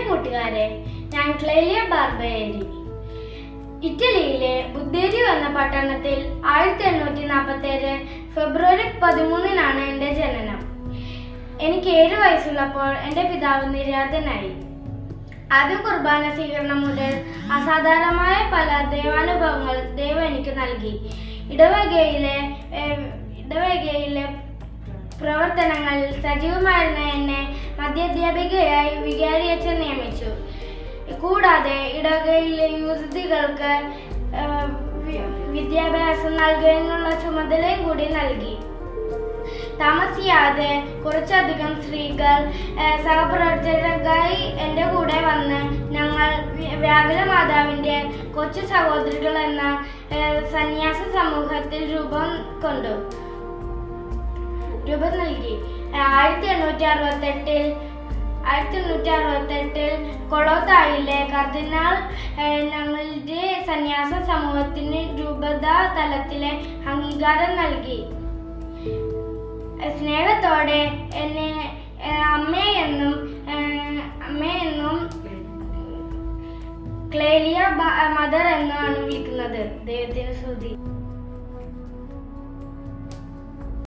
കൂട്ടുകാരെ ഞാൻ ക്ലേലിയ ബാർബേരി ഇറ്റലിയിലെ ബുദ്ധേരി എന്ന പട്ടണത്തിൽ ആയിരത്തി എണ്ണൂറ്റി നാൽപ്പത്തി ഏഴ് ഫെബ്രുവരി പതിമൂന്നിനാണ് എൻ്റെ ജനനം എനിക്ക് ഏഴ് വയസ്സുള്ളപ്പോൾ എൻ്റെ പിതാവ് നിര്യാതനായി ആദ്യ കുർബാന സ്വീകരണം മുതൽ അസാധാരണമായ പല ദൈവാനുഭവങ്ങൾ ദൈവം എനിക്ക് നൽകി ഇടവകയിലെ ഏഹ്, ഇടവകയിലെ പ്രവർത്തനങ്ങളിൽ സജീവമായിരുന്ന എന്നെ മധ്യാധ്യാപികയായി വികാരിയച്ഛൻ നിയമിച്ചു കൂടാതെ ഇടവകയിലെ യുവതികൾക്ക് ഏഹ്, വി- വിദ്യാഭ്യാസം നൽകുന്നതിനുള്ള ചുമതലയും കൂടി നൽകി താമസിയാതെ കുറച്ചധികം സ്ത്രീകൾ ഏഹ്, സഹപ്രവർത്തകരായി എൻ്റെ കൂടെ വന്ന് ഞങ്ങൾ വ്യ- വ്യാകുല മാതാവിൻ്റെ കൊച്ചു സഹോദരികൾ എന്ന ഏഹ്, സന്യാസ സമൂഹത്തിൽ രൂപം കൊണ്ടു രൂപം നൽകി ആയിരത്തി എണ്ണൂറ്റി അറുപത്തെട്ടിൽ ആയിരത്തി എണ്ണൂറ്റി അറുപത്തെട്ടിൽ കൊളോത്തായിലെ കർദിനാൾ ഏഹ്, ഞങ്ങളുടെ സന്യാസ സമൂഹത്തിന് രൂപത തലത്തിലെ അംഗീകാരം നൽകി സ്നേഹത്തോടെ എന്നെ ഏഹ്, അമ്മയെന്നും ഏഹ്, അമ്മയെന്നും ക്ലേലിയ ബ- മദർ എന്നാണ് വിളിക്കുന്നത് ദൈവത്തിന് സ്തുതി